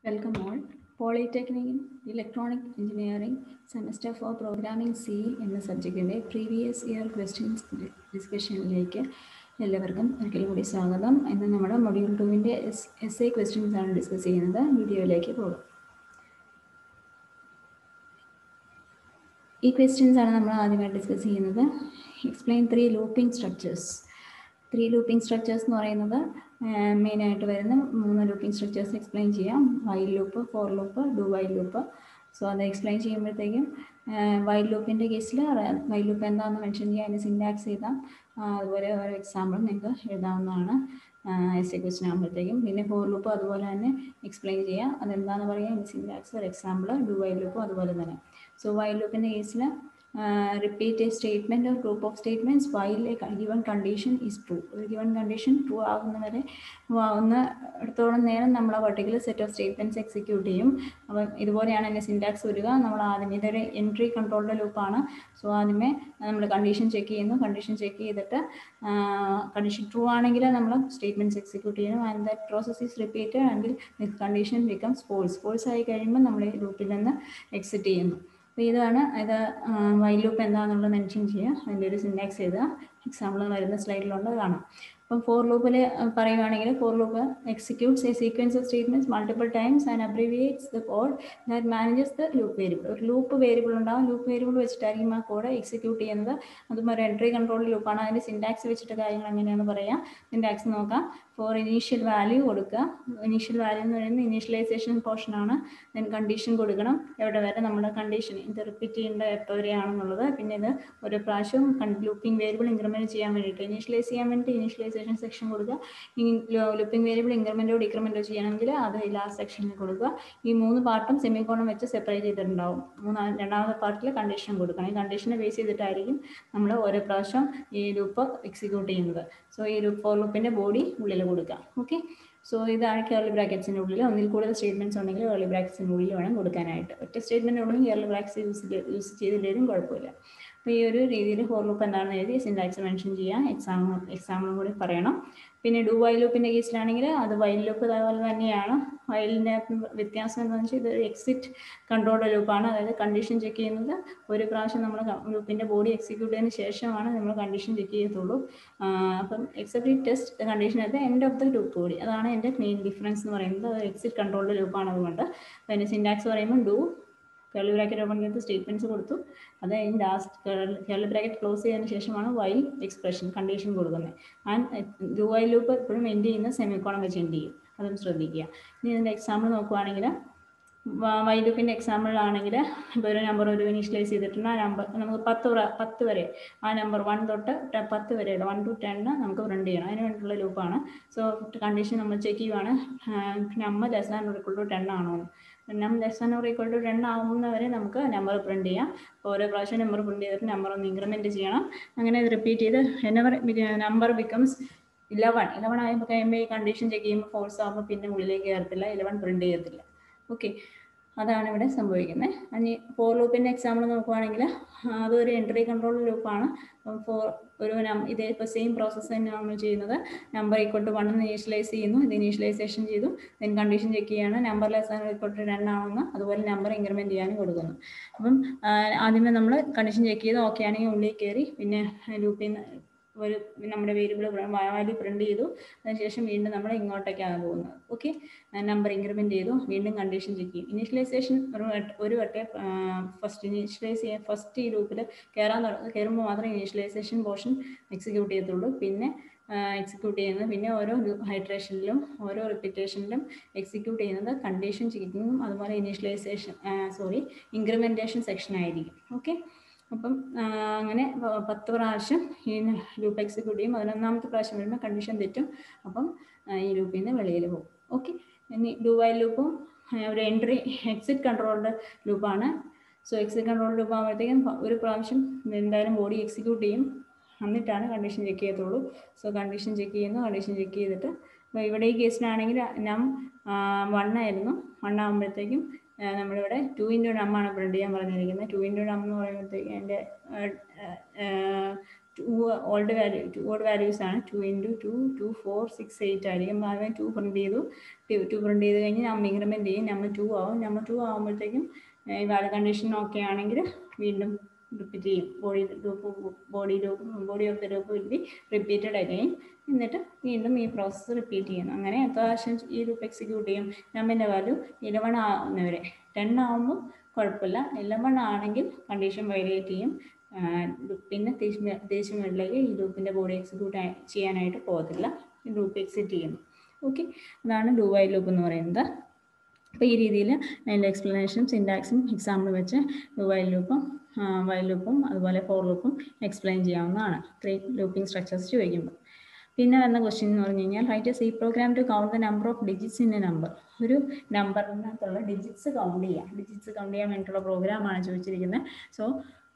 Welcome all. Polytechnic Electronic Engineering Semester for Programming C എന്ന സബ്ജക്റ്റിൻ്റെ previous year questions ഡിസ്കഷനിലേക്ക് എല്ലാവർക്കും ഒരിക്കൽ കൂടി സ്വാഗതം ഇന്ന് നമ്മുടെ മൊഡ്യൂൾ ടുവിൻ്റെ എസ് എസ് എ ക്വസ്റ്റ്യൻസ് ആണ് ഡിസ്കസ് ചെയ്യുന്നത് വീഡിയോയിലേക്ക് പോകും ഈ ക്വസ്റ്റ്യൻസ് ആണ് നമ്മൾ ആദ്യമായിട്ട് ഡിസ്കസ് ചെയ്യുന്നത് explain three looping structures three looping structures എന്ന് പറയുന്നത് മെയിനായിട്ട് വരുന്ന മൂന്ന് ലൂപ്പിംഗ് സ്ട്രക്ചേഴ്സ് എക്സ്പ്ലെയിൻ ചെയ്യാം while loop for loop do while loop so അത് എക്സ്പ്ലെയിൻ ചെയ്യുമ്പോഴത്തേക്കും വൈൽ ലൂപ്പിൻ്റെ കേസിൽ വൈൽ ലൂപ്പ് എന്താണെന്ന് മെൻഷൻ ചെയ്യാം അതിന് സിൻഡാക്സ് ചെയ്താൽ അതുപോലെ ഓരോ എക്സാമ്പിൾ നിങ്ങൾക്ക് എഴുതാവുന്നതാണ് എസ് എ ക്വസ്റ്റൻ ആകുമ്പോഴത്തേക്കും പിന്നെ ഫോർ ലൂപ്പ് അതുപോലെ തന്നെ എക്സ്പ്ലെയിൻ ചെയ്യാം അതെന്താണെന്ന് പറയാം അതിന് സിൻഡാക്സ് ഒരു എക്സാമ്പിൾ ഡു വൈൽ ലൂപ്പും അതുപോലെ തന്നെ സോ വൈൽ ലൂപ്പിൻ്റെ കേസിൽ repeat a statement or group of statements while a given condition is true ഒരു given condition true ആകുന്നവരെ ആവുന്ന ഇടത്തോളം നേരം നമ്മൾ ആ particular set of statements execute ചെയ്യും അപ്പം ഇതുപോലെയാണ് എൻ്റെ സിൻറ്റാക്സ് വരിക നമ്മൾ ആദ്യം ഇതൊരു എൻട്രി കൺട്രോളിൻ്റെ ലൂപ്പാണ് സോ ആദ്യമേ നമ്മൾ കണ്ടീഷൻ ചെക്ക് ചെയ്യുന്നു കണ്ടീഷൻ ചെക്ക് ചെയ്തിട്ട് കണ്ടീഷൻ ട്രൂ ആണെങ്കിൽ നമ്മൾ സ്റ്റേറ്റ്മെൻറ്റ്സ് എക്സിക്യൂട്ട് ചെയ്യുന്നു and that process is repeated until condition becomes false false ആയി കഴിയുമ്പോൾ നമ്മൾ ഈ ലൂപ്പിൽ നിന്ന് എക്സിറ്റ് ചെയ്യുന്നു അപ്പോൾ ഇതാണ് ഇത് വൈൽ ലൂപ്പ് എന്താണെന്നുള്ളത് മെൻഷൻ ചെയ്യുക അതിൻ്റെ ഒരു സിൻടാക്സ് എഴുതുക എക്സാമ്പിൾ വരുന്ന സ്ലൈഡിലുണ്ട് കാണാം അപ്പം ഫോർ ലൂപ്പിൽ പറയുകയാണെങ്കിൽ for loop executes a sequence of statements multiple times and abbreviates the code that manages the loop variable ഒരു ലൂപ്പ് വേരിയബിൾ ഉണ്ടാവും ലൂപ്പ് വേരിയബിൾ വെച്ചിട്ടായിരിക്കും ആ കോഡ് എക്സിക്യൂട്ട് ചെയ്യുന്നത് അതും ഒരു എൻട്രി കൺട്രോൾ ലൂപ്പാണ് അതിൻ്റെ സിൻടാക്സ് വെച്ചിട്ട് കാര്യങ്ങൾ എങ്ങനെയാണെന്ന് പറയാം സിൻടാക്സ് നോക്കാം ഫോർ ഇനീഷ്യൽ വാല്യൂ കൊടുക്കുക ഇനീഷ്യൽ വാല്യൂ എന്ന് പറയുന്നത് ഇനീഷ്യലൈസേഷൻ പോർഷനാണ് ദെൻ കണ്ടീഷൻ കൊടുക്കണം എവിടെ വരെ നമ്മുടെ കണ്ടീഷൻ ഇത് റിപ്പീറ്റ് ചെയ്യേണ്ട എപ്പോൾ വരെയാണെന്നുള്ളത് പിന്നെ ഇത് ഒരു പ്രാവശ്യം ലൂപ്പിംഗ് വേരിയബിൾ ഇൻക്രിമെൻറ്റ് ചെയ്യാൻ വേണ്ടിയിട്ട് ഇനീഷ്യലൈസ് ചെയ്യാൻ വേണ്ടി ഇനീഷ്യലൈസേഷൻ സെക്ഷൻ കൊടുക്കുക ലൂപ്പിംഗ് വേരിയബിൾ ഇൻക്രിമെൻറ്റോ ഡിക്രിമെൻറ്റോ ചെയ്യണമെങ്കിൽ അത് ലാസ്റ്റ് സെക്ഷനിൽ കൊടുക്കുക ഈ മൂന്ന് പാർട്ടും സെമിക്കോണം വെച്ച് സെപ്പറേറ്റ് ചെയ്തിട്ടുണ്ടാവും മൂന്നാം രണ്ടാമത്തെ പാർട്ടിൽ കണ്ടീഷൻ കൊടുക്കണം ഈ കണ്ടീഷനെ ബേസ് ചെയ്തിട്ടായിരിക്കും നമ്മൾ ഓരോ പ്രാവശ്യം ഈ ലൂപ്പ് എക്സിക്യൂട്ട് ചെയ്യുന്നത് സോ ഈ ലൂപ്പ് ഫോർ ലൂപ്പിൻ്റെ ബോഡി ഉള്ളിൽ കൊടുക്കാം ഓക്കെ സോ ഇതാണ് കേർലി ബ്രാക്കറ്റ്സിൻ്റെ ഉള്ളിൽ ഒന്നിൽ കൂടുതൽ സ്റ്റേറ്റ്മെൻറ്റ്സ് ഉണ്ടെങ്കിൽ കേർലി ബ്രാക്കറ്റ്സിൻ്റെ ഉള്ളിൽ വേണം കൊടുക്കാനായിട്ട് ഒറ്റ സ്റ്റേറ്റ്മെൻറ്റ് ഉണ്ടെങ്കിൽ കേർലി ബ്രാക്കറ്റ്സ് യൂസ് യൂസ് ചെയ്തില്ലെങ്കിലും കുഴപ്പമില്ല അപ്പോൾ ഈ ഒരു രീതിയിൽ ഫോർ ലൂപ്പ് എന്താണെന്ന് എഴുതി സിൻടാക്സ് മെൻഷൻ ചെയ്യാം എക്സാം എക്സാമിനും കൂടി പറയണം പിന്നെ ഡു വൈൽ ലൂപ്പിൻ്റെ കേസിലാണെങ്കിൽ അത് വൈൽ ലൂപ്പ് അതേപോലെ തന്നെയാണ് വയലിൻ്റെ വ്യത്യാസം എന്താണെന്ന് വെച്ചാൽ ഇത് എക്സിറ്റ് കൺട്രോൾ ലൂപ്പാണ് അതായത് കണ്ടീഷൻ ചെക്ക് ചെയ്യുന്നത് ഒരു പ്രാവശ്യം നമ്മൾ ലൂപ്പിൻ്റെ ബോഡി എക്സിക്യൂട്ട് ചെയ്തതിന് ശേഷമാണ് നമ്മൾ കണ്ടീഷൻ ചെക്ക് ചെയ്യത്തുള്ളൂ അപ്പം except test condition at end of the loop body അതാണ് എൻ്റെ മെയിൻ ഡിഫറൻസ് എന്ന് പറയുന്നത് അത് എക്സിറ്റ് കൺട്രോളിൻ്റെ ലൂപ്പാണ് അതുകൊണ്ട് പിന്നെ സിൻടാക്സ് പറയുമ്പോൾ ഡു കേളി ബ്രാക്കറ്റ് ഓപ്പൺ ചെയ്ത് സ്റ്റേറ്റ്മെൻറ്റ്സ് കൊടുത്തു അത് കഴിഞ്ഞ് ലാസ്റ്റ് കേളി ബ്രാക്കറ്റ് ക്ലോസ് ചെയ്തതിന് ശേഷമാണ് വൈൽ എക്സ്പ്രഷൻ കണ്ടീഷൻ കൊടുക്കുന്നത് ആൻഡ് ഡു വൈ ലൂപ്പ് എപ്പോഴും എൻഡ് ചെയ്യുന്ന സെമിക്കോണം വെച്ച് എൻഡ് ചെയ്യും അതും ശ്രദ്ധിക്കുക ഇനി ഇതിൻ്റെ എക്സാമ്പിൾ നോക്കുവാണെങ്കിൽ വൈ ലൂപ്പിൻ്റെ എക്സാമ്പിളാണെങ്കിൽ ഇപ്പോൾ ഒരു നമ്പർ ഒരു ഇനീഷ്യലൈസ് ചെയ്തിട്ടുണ്ട് ആ നമ്പർ നമുക്ക് പത്ത് പത്ത് വരെ ആ നമ്പർ വൺ തൊട്ട് പത്ത് വരെയുള്ള വൺ ടു ടെന്ന് നമുക്ക് പ്രിൻറ്റ് ചെയ്യണം അതിന് വേണ്ടിയിട്ടുള്ള ലൂപ്പാണ് സോ കണ്ടീഷൻ നമ്മൾ ചെക്ക് ചെയ്യുവാണ് number less than equal to ten ആണോ num less than or equal to ten ആവുന്നവരെ നമുക്ക് നമ്പർ പ്രിൻറ്റ് ചെയ്യാം ഓരോ പ്രാവശ്യം നമ്പർ പ്രിൻറ്റ് ചെയ്തിട്ട് നമ്പർ ഒന്ന് ഇൻക്രിമെൻറ്റ് ചെയ്യണം അങ്ങനെ ഇത് റിപ്പീറ്റ് ചെയ്ത് എന്നവർ നമ്പർ ബിക്കംസ് ഇലവൺ ഇലവൺ ആയപ്പോൾ കഴിയുമ്പോൾ ഈ കണ്ടീഷൻ ചെക്ക് ചെയ്യുമ്പോൾ ഫോൾസ് ആകുമ്പോൾ പിന്നെ ഉള്ളിലേക്ക് കയറത്തില്ല ഇലവൺ പ്രിൻറ്റ് ചെയ്യത്തില്ല ഓക്കെ അതാണ് ഇവിടെ സംഭവിക്കുന്നത് ഇനി ഫോർ ലൂപ്പിൻ്റെ എക്സാമ്പിൾ നോക്കുവാണെങ്കിൽ അതൊരു എൻട്രി കൺട്രോൾ ലൂപ്പാണ് ഫോർ ഒരു ഇതേ ഇപ്പോൾ സെയിം പ്രോസസ്സ് തന്നെയാണ് നമ്മൾ ചെയ്യുന്നത് നമ്പർ ഈക്വൽ ടു വൺ എന്ന് ഇനീഷ്യലൈസ് ചെയ്യുന്നു ഇത് ഇനീഷ്യലൈസേഷൻ ചെയ്തു ദെൻ കണ്ടീഷൻ ചെക്ക് ചെയ്യാണ് നമ്പർ ലെസ് ഈക്വൽ ടു രണ്ടാണെന്ന് അതുപോലെ നമ്പർ ഇൻക്രിമെൻറ്റ് ചെയ്യാനും കൊടുക്കുന്നു അപ്പം ആദ്യമേ നമ്മൾ കണ്ടീഷൻ ചെക്ക് ചെയ്ത് ഓക്കെ ആണെങ്കിൽ ഉള്ളിൽ കയറി പിന്നെ ലൂപ്പിൽ നിന്ന് ഒരു നമ്മുടെ വേരിയബിൾ വാല്യൂ പ്രിന്റ് ചെയ്തു അതിനുശേഷം വീണ്ടും നമ്മൾ ഇങ്ങോട്ടേക്കാണ് പോകുന്നത് ഓക്കെ നമ്പർ ഇൻക്രിമെൻറ്റ് ചെയ്തു വീണ്ടും കണ്ടീഷൻ ചെക്ക് ചെയ്യും ഇനീഷ്യലൈസേഷൻ ഒരു ഒരു വട്ടേ ഫസ്റ്റ് ഇനീഷ്യലൈസ് ചെയ്യാൻ ഫസ്റ്റ് ഈ ലൂപ്പിൽ കയറാൻ കയറുമ്പോൾ മാത്രമേ ഇനീഷ്യലൈസേഷൻ പോർഷൻ എക്സിക്യൂട്ട് ചെയ്യത്തുള്ളൂ പിന്നെ എക്സിക്യൂട്ട് ചെയ്യുന്നത് പിന്നെ ഓരോ ഹൈഡ്രേഷനിലും ഓരോ റിപ്പീറ്റേഷനിലും എക്സിക്യൂട്ട് ചെയ്യുന്നത് കണ്ടീഷൻ ചെക്കിങ്ങും അതുപോലെ ഇനീഷ്യലൈസേഷൻ സോറി ഇൻക്രിമെൻറ്റേഷൻ സെക്ഷൻ ആയിരിക്കും ഓക്കെ അപ്പം അങ്ങനെ പത്ത് പ്രാവശ്യം ഈ ലൂപ്പ് എക്സിക്യൂട്ട് ചെയ്യും പതിനൊന്നാമത്തെ പ്രാവശ്യം വരുമ്പോൾ കണ്ടീഷൻ തെറ്റും അപ്പം ഈ ലൂപ്പിൽ നിന്ന് വെളിയിൽ പോകും ഓക്കെ ഇനി ഡു വൈൽ ലൂപ്പും ഒരു എൻട്രി എക്സിറ്റ് കൺട്രോൾഡ് ലൂപ്പാണ് സോ എക്സിറ്റ് കൺട്രോൾ ലൂപ്പ് ആകുമ്പോഴത്തേക്കും ഒരു പ്രാവശ്യം എന്തായാലും ബോഡി എക്സിക്യൂട്ട് ചെയ്യും എന്നിട്ടാണ് കണ്ടീഷൻ ചെക്ക് ചെയ്യത്തുള്ളൂ സോ കണ്ടീഷൻ ചെക്ക് ചെയ്യുന്നു കണ്ടീഷൻ ചെക്ക് ചെയ്തിട്ട് ഇപ്പോൾ ഇവിടെ ഈ കേസിലാണെങ്കിൽ നം വൺ ആയിരുന്നു വൺ ആകുമ്പോഴത്തേക്കും നമ്മളിവിടെ ടു ഇൻറ്റു നം ആണ് പ്രിൻറ്റ് ചെയ്യാൻ പറഞ്ഞിരിക്കുന്നത് ടു ഇൻറ്റു നം എന്ന് പറയുമ്പോഴത്തേക്കും എൻ്റെ two old value two old values ആണ് two into two two four six eight ആയിരിക്കും ആദ്യം ടു പ്രിൻറ്റ് ചെയ്തു ടു പ്രിൻറ്റ് ചെയ്ത് കഴിഞ്ഞ് നമ്മൾ ഇൻക്രിമെൻറ്റ് ചെയ്യും നമ്മൾ ടു ആവും നമ്മൾ ടു ആകുമ്പോഴത്തേക്കും ഈ വാല്യൂ കണ്ടീഷൻ ഓക്കെ ആണെങ്കിൽ വീണ്ടും റിപ്പീറ്റ് ചെയ്യും body loop body loop body of the loop will be repeated again എന്നിട്ട് വീണ്ടും ഈ പ്രോസസ്സ് റിപ്പീറ്റ് ചെയ്യുന്നു അങ്ങനെ എത്ര പ്രാവശ്യം ഈ ലൂപ്പ് എക്സിക്യൂട്ട് ചെയ്യും നമ്പിൻ്റെ വാല്യൂ ഇലവൺ ആവുന്നവരെ ടെൻ ആവുമ്പോൾ കുഴപ്പമില്ല ഇലവൺ ആണെങ്കിൽ കണ്ടീഷൻ വയലേറ്റ് ചെയ്യും പിന്നെ തിരിച്ച് മുകളിലേക്ക് ഈ ലൂപ്പിൻ്റെ ബോഡി എക്സിക്യൂട്ട് ചെയ്യാനായിട്ട് പോകത്തില്ല ഈ ലൂപ്പ് എക്സിറ്റ് ചെയ്യുന്നു ഓക്കെ അതാണ് ഡു വൈ ലൂപ്പ് എന്ന് പറയുന്നത് അപ്പോൾ ഈ രീതിയിൽ അതിൻ്റെ എക്സ്പ്ലനേഷനും സിൻടാക്സും എക്സാമ്പിൾ വെച്ച് വൈൽ ലൂപ്പും വൈൽ ലൂപ്പും അതുപോലെ ഫോർ ലൂപ്പും എക്സ്പ്ലെയിൻ ചെയ്യാവുന്നതാണ് ത്രീ ലൂപ്പിംഗ് സ്ട്രക്ചേഴ്സ് ചോദിക്കുമ്പോൾ പിന്നെ വന്ന ക്വസ്റ്റ്യൻ എന്ന് പറഞ്ഞു കഴിഞ്ഞാൽ write C program to count the number of digits in a number ഒരു നമ്പറിനകത്തുള്ള ഡിജിറ്റ്സ് കൗണ്ട് ചെയ്യാം ഡിജിറ്റ്സ് കൗണ്ട് ചെയ്യാൻ വേണ്ടിയിട്ടുള്ള പ്രോഗ്രാമാണ് ചോദിച്ചിരിക്കുന്നത് സോ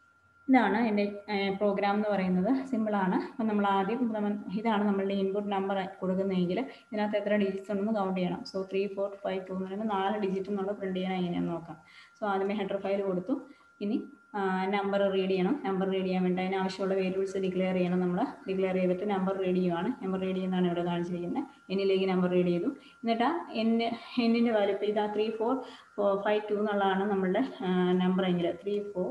ഇതാണ് എൻ്റെ പ്രോഗ്രാം എന്ന് പറയുന്നത് സിമ്പിളാണ് അപ്പം നമ്മൾ ആദ്യം നമ്മൾ ഇതാണ് നമ്മളുടെ ഇൻപുട്ട് നമ്പർ കൊടുക്കുന്നതെങ്കിൽ ഇതിനകത്ത് എത്ര ഡിജിറ്റ്സ് ഉണ്ടെന്ന് കൗണ്ട് ചെയ്യണം so three four five two എന്ന് പറയുമ്പോൾ നാല് ഡിജിറ്റ് എന്നുള്ള പ്രിൻറ്റ് ചെയ്യാൻ എങ്ങനെയാണെന്ന് നോക്കാം സോ ആദ്യമേ ഹെഡർ ഫയൽ കൊടുത്തു ഇനി നമ്പർ റീഡ് ചെയ്യണം നമ്പർ റീഡ് ചെയ്യാൻ വേണ്ടി അതിന് ആവശ്യമുള്ള വേരിയബിൾസ് ഡിക്ലെയർ ചെയ്യണം നമ്മൾ ഡിക്ലെയർ ചെയ്തിട്ട് നമ്പർ റീഡ് ചെയ്യുവാണ് നമ്പർ റീഡ് ചെയ്യുന്നതാണ് ഇവിടെ കാണിച്ചിരിക്കുന്നത് എന്നിലേക്ക് നമ്പർ റീഡ് ചെയ്തു എന്നിട്ട് എന്ന് എന്നിൻ്റെ വാല്യൂ ഇപ്പോൾ ഇതാ ത്രീ ഫോർ ഫൈവ് ടു എന്നുള്ളതാണ് നമ്മളുടെ നമ്പർ എങ്കിൽ ത്രീ ഫോർ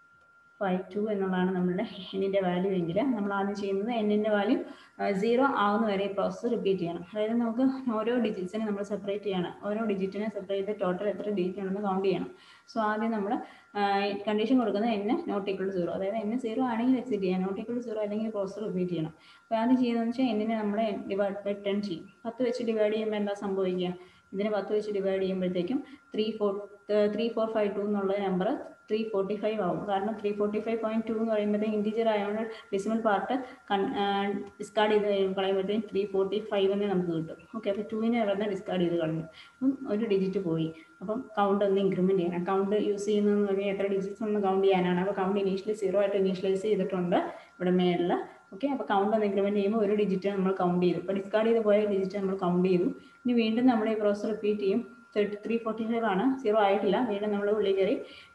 ഫൈവ് ടു എന്നുള്ളതാണ് നമ്മളുടെ എന്നിൻ്റെ വാല്യൂ എങ്കിൽ നമ്മൾ ആദ്യം ചെയ്യുന്നത് എന്നിൻ്റെ വാല്യൂ സീറോ ആവുന്ന വരെ ഈ പ്രോസസ്സ് റിപ്പീറ്റ് ചെയ്യണം അതായത് നമുക്ക് ഓരോ ഡിജിറ്റ്സിനെ നമ്മൾ സെപ്പറേറ്റ് ചെയ്യണം ഓരോ ഡിജിറ്റിനെ സെപ്പറേറ്റ് ചെയ്ത് ടോട്ടൽ എത്ര ഡിജിറ്റ് ഉണ്ടെന്ന് കൗണ്ട് ചെയ്യണം സോ ആദ്യം നമ്മൾ കണ്ടീഷൻ കൊടുക്കുന്നത് എന്നെ നോട്ട് ഈക്വൾ സീറോ അതായത് എന്നെ സീറോ ആണെങ്കിൽ എക്സിറ്റ് ചെയ്യാം നോട്ട് ഈക്വൾ സീറോ അല്ലെങ്കിൽ പ്രോസസ്സ് റിപ്പീറ്റ് ചെയ്യണം അപ്പോൾ ആദ്യം ചെയ്യുന്നതെന്ന് വെച്ചാൽ എന്നിനെ നമ്മൾ ഡിവൈഡ് ബൈ ടെൻ ചെയ്യും പത്ത് വെച്ച് ഡിവൈഡ് ചെയ്യുമ്പോൾ എന്താ സംഭവിക്കുക ഇതിനെ പത്ത് വെച്ച് ഡിവൈഡ് ചെയ്യുമ്പോഴത്തേക്കും three four three four five two എന്നുള്ള നമ്പർ ത്രീ ഫോർട്ടി ഫൈവ് ആവും കാരണം three forty five point two എന്ന് പറയുമ്പോഴത്തേക്കും ഇൻറ്റീജർ ആയതുകൊണ്ട് ഡെസിമൽ പാർട്ട് ഡിസ്കാർഡ് ചെയ്ത് കളയുമ്പോഴത്തേക്കും ത്രീ ഫോർട്ടി ഫൈവ് എന്നേ നമുക്ക് കിട്ടും ഓക്കെ അപ്പോൾ ടുവിനെ അവിടെ ഡിസ്കാർഡ് ചെയ്ത് കളഞ്ഞു അപ്പം ഒരു ഡിജിറ്റ് പോയി അപ്പം കൗണ്ട് ഒന്ന് ഇൻക്രിമെൻറ്റ് ചെയ്യണം കൗണ്ട് യൂസ് ചെയ്യുന്നതെന്ന് പറഞ്ഞാൽ എത്ര ഡിജിറ്റ്സ് ഒന്ന് കൗണ്ട് ചെയ്യാനാണ് അപ്പോൾ കൗണ്ട് ഇനീഷ്യലി സീറോ ആയിട്ട് ഇനീഷ്യലൈസ് ചെയ്തിട്ടുണ്ട് ഇവിടെ മേളിൽ ഓക്കെ അപ്പോൾ കൗണ്ട് ഒന്ന് ഇൻക്രിമെൻറ്റ് ചെയ്യുമ്പോൾ ഒരു ഡിജിറ്റ് നമ്മൾ കൗണ്ട് ചെയ്തു അപ്പോൾ ഡിസ്കാർഡ് ചെയ്ത് പോയ ഡിജിറ്റ് നമ്മൾ കൗണ്ട് ചെയ്തു ഇനി വീണ്ടും നമ്മൾ ഈ പ്രോസസ് റിപ്പീറ്റ് ചെയ്യും തേർട്ടി ത്രീ ഫോർട്ടി ഫൈവ് ആണ് സീറോ ആയിട്ടില്ല വീണ്ടും നമ്മൾ ഉള്ളിൽ കയറി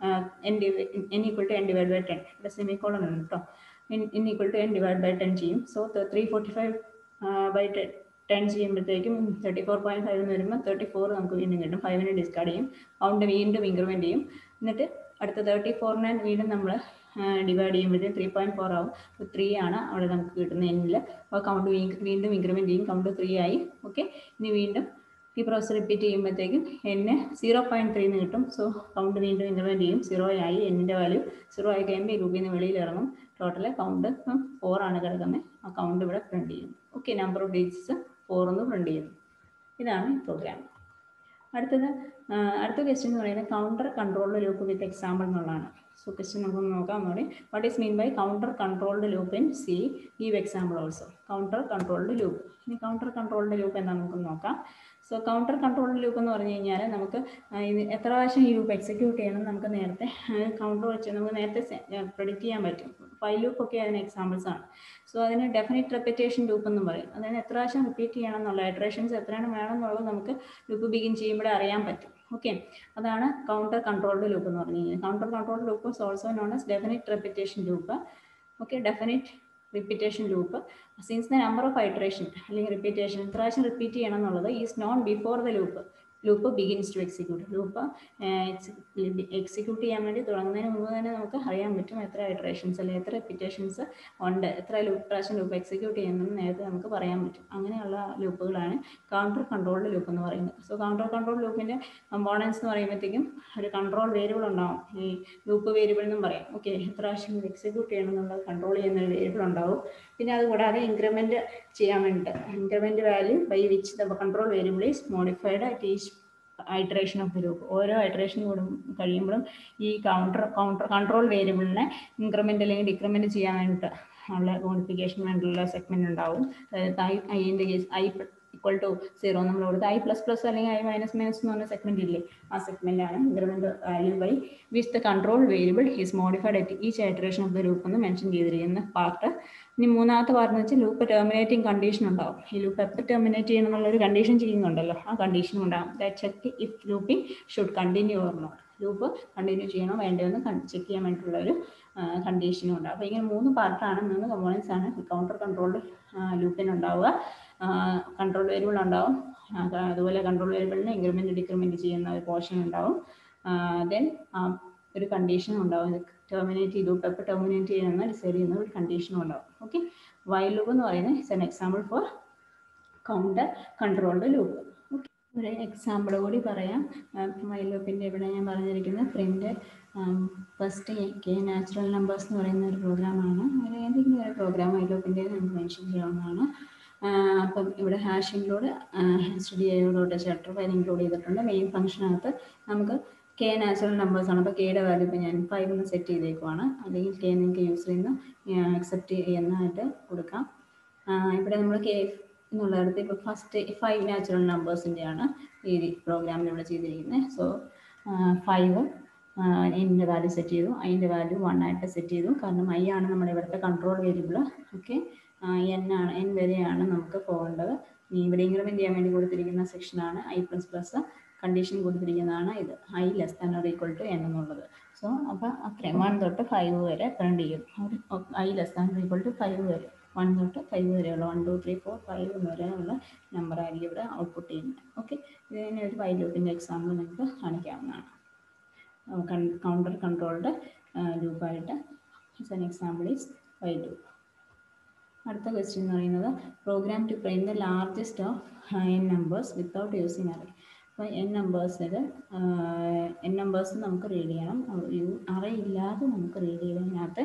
N D N equal to N divide by ten ഇവിടെ സെമി കോളൺ ഉണ്ട് കേട്ടോ N N equal to N divide by ten ചെയ്യും so three forty five by ten ten ചെയ്യുമ്പോഴത്തേക്കും തേർട്ടി ഫോർ പോയിൻറ്റ് ഫൈവ് എന്ന് വരുമ്പോൾ തേർട്ടി ഫോർ നമുക്ക് വീണ്ടും കിട്ടും ഫൈവിനെ ഡിസ്കാർഡ് ചെയ്യും കൗണ്ട് വീണ്ടും ഇൻക്രിമെൻറ്റ് ചെയ്യും എന്നിട്ട് അടുത്ത തേർട്ടി ഫോറിനെ വീണ്ടും നമ്മൾ ഡിവൈഡ് ചെയ്യുമ്പോഴത്തേക്കും ത്രീ പോയിൻറ്റ് ഫോർ ആവും അപ്പോൾ ത്രീ ആണ് അവിടെ നമുക്ക് കിട്ടുന്ന എന്നിൽ അപ്പോൾ കൗണ്ട് വീണ്ടും ഇൻക്രിമെൻറ്റ് ചെയ്യും കൗണ്ട് ത്രീ ആയി ഓക്കെ ഇനി വീണ്ടും ഈ പ്രോസസ് റിപ്പീറ്റ് ചെയ്യുമ്പോഴത്തേക്കും എന്നെ സീറോ പോയിൻറ്റ് ത്രീ എന്ന് കിട്ടും സോ കൗണ്ട് വീണ്ടും ഇൻക്രിമെൻറ്റ് ചെയ്യും സീറോ ആയി എന്നിൻ്റെ വാല്യൂ സീറോ ആയി കഴിയുമ്പോൾ ഈ ഗ്രൂപ്പിൽ നിന്ന് വെളിയിൽ ഇറങ്ങും ടോട്ടൽ കൗണ്ട് ഫോർ ആണ് കിടക്കുന്നത് ആ കൗണ്ട് ഇവിടെ പ്രിൻറ്റ് ചെയ്യും okay number of digits four എന്ന് പ്രിൻറ്റ് ചെയ്യുന്നു ഇതാണ് പ്രോഗ്രാം അടുത്തത് അടുത്ത ക്വസ്റ്റ്യൻ എന്ന് പറയുന്നത് counter controlled loop with example എന്നുള്ളതാണ് സോ ക്വസ്റ്റ്യൻ നമുക്ക് നോക്കാം ഒന്നുകൂടി what is mean by counter controlled loop in C give example also counter controlled loop ഇനി കൗണ്ടർ കൺട്രോൾഡ് ലൂപ്പ് എന്താണെന്ന് നമുക്ക് നോക്കാം സോ കൗണ്ടർ കൺട്രോൾഡ് ലൂപ്പ് എന്ന് പറഞ്ഞു കഴിഞ്ഞാൽ നമുക്ക് ഇത് എത്ര പ്രാവശ്യം ഈ ലൂപ്പ് എക്സിക്യൂട്ട് ചെയ്യണം നമുക്ക് നേരത്തെ കൗണ്ടർ വെച്ച് നമുക്ക് നേരത്തെ പ്രൊഡിക്റ്റ് ചെയ്യാൻ പറ്റും ഫൈവ് ലൂപ്പ് ഒക്കെ അതിന് എക്സാമ്പിൾസ് ആണ് സോ അതിന് ഡെഫിനിറ്റ് റെപ്പിറ്റേഷൻ ലൂപ്പ് എന്നും പറയും അതായത് എത്ര പ്രാവശ്യം റിപ്പീറ്റ് ചെയ്യണം എന്നുള്ള ഇറ്ററേഷൻസ് എത്രയാണ് വേണം എന്നുള്ളത് നമുക്ക് ലൂപ്പ് ബിഗിൻ ചെയ്യുമ്പോഴേ അറിയാൻ പറ്റും ഓക്കെ അതാണ് കൗണ്ടർ കൺട്രോൾഡ് ലൂപ്പ് എന്ന് പറഞ്ഞു കഴിഞ്ഞാൽ counter controlled loop is also known as definite repetition loop okay definite repetition loop since the number of iteration അല്ലെങ്കിൽ റിപ്പീറ്റേഷൻ എത്ര പ്രാവശ്യം റിപ്പീറ്റ് ചെയ്യണം എന്നുള്ളത് is known before the loop loop begins to execute loop execute ചെയ്യാൻ വേണ്ടി തുടങ്ങുന്നതിന് മുമ്പ് തന്നെ നമുക്ക് അറിയാൻ പറ്റും എത്ര ഇറ്ററേഷൻസ് അല്ലെങ്കിൽ എത്ര റിപ്പീറ്റേഷൻസ് ഉണ്ട് എത്ര ലൂപ്പ് പ്രാവശ്യം ലൂപ്പ് എക്സിക്യൂട്ട് ചെയ്യുന്നതെന്ന് നേരത്തെ നമുക്ക് പറയാൻ പറ്റും അങ്ങനെയുള്ള ലൂപ്പുകളാണ് കൗണ്ടർ കൺട്രോൾഡ് ലൂപ്പ് എന്ന് പറയുന്നത് സോ കൗണ്ടർ കൺട്രോൾ ലൂപ്പിൻ്റെ കമ്പോണൻസ് എന്ന് പറയുമ്പോഴത്തേക്കും ഒരു കൺട്രോൾ വേരിയബിൾ ഉണ്ടാവും ഈ ലൂപ്പ് വേരിയബിൾ എന്നും പറയാം ഓക്കെ എത്ര പ്രാവശ്യം എക്സിക്യൂട്ട് ചെയ്യണം എന്നുള്ളത് കൺട്രോൾ ചെയ്യുന്ന ഒരു വേരിയബിൾ ഉണ്ടാവും പിന്നെ അതുകൂടാതെ ഇൻക്രിമെൻറ്റ് ചെയ്യാൻ വേണ്ടിയിട്ട് increment value by which the control variable is modified at each iteration of the loop ഓരോ ഐട്രേഷൻ കൂടും കഴിയുമ്പോഴും ഈ കൗണ്ടർ കൗണ്ടർ കൺട്രോൾ വേരിയബിളിനെ ഇൻക്രിമെൻ്റ് അല്ലെങ്കിൽ ഡിക്രിമെൻ്റ് ചെയ്യാൻ വേണ്ടിയിട്ട് ഉള്ള മോഡിഫിക്കേഷൻ വേണ്ടിയുള്ള സെഗ്മെൻറ്റ് ഉണ്ടാവും അതായത് ഐ ഐൻ്റെ case I equal to zero നമ്മൾ കൊടുത്ത് ഐ പ്ലസ് പ്ലസ് അല്ലെങ്കിൽ ഐ മൈനസ് മൈനസ് എന്ന് പറഞ്ഞ സെഗ്മെൻറ്റ് ഇല്ലേ ആ സെഗ്മെൻറ്റാണ് increment value by which the control variable is modified at each iteration of the loop എന്ന് മെൻഷൻ ചെയ്തിരിക്കുന്ന പാർട്ട് ഇനി മൂന്നാമത്തെ പാർട്ട് എന്ന് വെച്ചാൽ ലൂപ്പ് ടെർമിനേറ്റിംഗ് കണ്ടീഷൻ ഉണ്ടാവും ഈ ലൂപ്പ് എപ്പോൾ ടെർമിനേറ്റ് ചെയ്യണം എന്നുള്ളൊരു കണ്ടീഷൻ ചെയ്യുന്നുണ്ടല്ലോ ആ കണ്ടീഷനും ഉണ്ടാവും that check if looping should continue or not loop continue ചെയ്യണോ വേണ്ടയോ എന്ന് ചെക്ക് ചെയ്യാൻ വേണ്ടിയിട്ടുള്ള ഒരു കണ്ടീഷനും ഉണ്ടാവും അപ്പോൾ ഇങ്ങനെ മൂന്ന് പാർട്ടാണ് മൂന്ന് കമ്പോണൻസ് ആണ് കൗണ്ടർ കൺട്രോൾഡ് ലൂപ്പിന് ഉണ്ടാവുക കൺട്രോൾ വേരിയബിൾ ഉണ്ടാവും ആ, അതുപോലെ കൺട്രോൾ വേരിയബിളിന് ഇൻക്രിമെൻറ്റ് ഡിക്രിമെൻറ്റ് ചെയ്യുന്ന ഒരു പോർഷൻ ഉണ്ടാവും ദെൻ ഒരു കണ്ടീഷൻ ഉണ്ടാവും ടെർമിനേറ്റ് ചെയ്തു എപ്പോൾ ടെർമിനേറ്റ് ചെയ്യുന്ന ഡിസൈഡ് ചെയ്യുന്ന ഒരു കണ്ടീഷനും ഉണ്ടാവും ഓക്കെ വൈൽ ലൂപ്പ് എന്ന് പറയുന്നത് it's an example for counter controlled loop okay ഒരു എക്സാമ്പിൾ കൂടി പറയാം വൈൽ ലൂപ്പിൻ്റെ ഇവിടെ ഞാൻ പറഞ്ഞിരിക്കുന്നത് print first K natural numbers എന്ന് പറയുന്ന ഒരു പ്രോഗ്രാമാണ് ഒരു ഏതെങ്കിലും ഒരു പ്രോഗ്രാം വൈൽ ലൂപ്പിൻ്റെ നമുക്ക് മെൻഷൻ ചെയ്യാവുന്നതാണ് ആഹ് അപ്പം ഇവിടെ hash include study dot chapter file include ചെയ്തിട്ടുണ്ട് മെയിൻ ഫംഗ്ഷനകത്ത് നമുക്ക് കെ നാച്ചുറൽ നമ്പേഴ്സ് ആണ് അപ്പോൾ കെയുടെ വാല്യൂ ഇപ്പോൾ ഞാൻ ഫൈവ് എന്ന് സെറ്റ് ചെയ്തേക്കുവാണ് അല്ലെങ്കിൽ കെ നിങ്ങൾക്ക് യൂസ് ചെയ്യുന്ന അക്സെപ്റ്റ് ചെയ്യുന്നതായിട്ട് കൊടുക്കാം ആഹ് ഇവിടെ നമ്മൾ കെ എന്നുള്ളിടത്ത് ഇപ്പോൾ ഫസ്റ്റ് ഫൈവ് നാച്ചുറൽ നമ്പേഴ്സിൻ്റെയാണ് ഈ പ്രോഗ്രാമിൽ ഇവിടെ ചെയ്തിരിക്കുന്നത് സോ ഫൈവ് എൻ്റെ വാല്യൂ സെറ്റ് ചെയ്തു അതിൻ്റെ വാല്യൂ വൺ ആയിട്ട് സെറ്റ് ചെയ്തു കാരണം ഐ ആണ് നമ്മുടെ ഇവിടുത്തെ കൺട്രോൾ വേരിയബിൾ ഓക്കെ എൻ ആണ് എൻ വരെയാണ് നമുക്ക് പോകേണ്ടത് ഇനി ഇവിടെ ഇൻക്രിമെൻറ്റ് ചെയ്യാൻ വേണ്ടി കൊടുത്തിരിക്കുന്ന സെക്ഷനാണ് ഐ പ്ലസ് പ്ലസ് കണ്ടീഷൻ കൊടുത്തിരിക്കുന്നതാണ് ഇത് I less than or equal to N എന്നുള്ളത് സോ അപ്പോൾ അത്രയും വൺ തൊട്ട് ഫൈവ് വരെ പ്രിൻറ്റ് ചെയ്യും I less than equal to five വരെ വൺ തൊട്ട് ഫൈവ് വരെയുള്ള one two three four five വരെയുള്ള നമ്പർ ആയിരിക്കും ഇവിടെ ഔട്ട്പുട്ട് ചെയ്യുന്നത് ഓക്കെ ഇതിനെ ഒരു വൈ ലൂപ്പിൻ്റെ എക്സാമ്പിൾ നിങ്ങൾക്ക് കാണിക്കാവുന്നതാണ് കൗണ്ടർ കൺട്രോൾഡ് ലൂപ്പായിട്ട് an example is while loop അടുത്ത ക്വസ്റ്റ്യൻ എന്ന് പറയുന്നത് program to print the largest of N numbers without using array അപ്പോൾ എൻ നമ്പേഴ്സിൽ എൻ നമ്പേഴ്സ് നമുക്ക് റീഡ് ചെയ്യണം അറേ ഇല്ലാതെ നമുക്ക് റീഡ് ചെയ്തതിനകത്ത്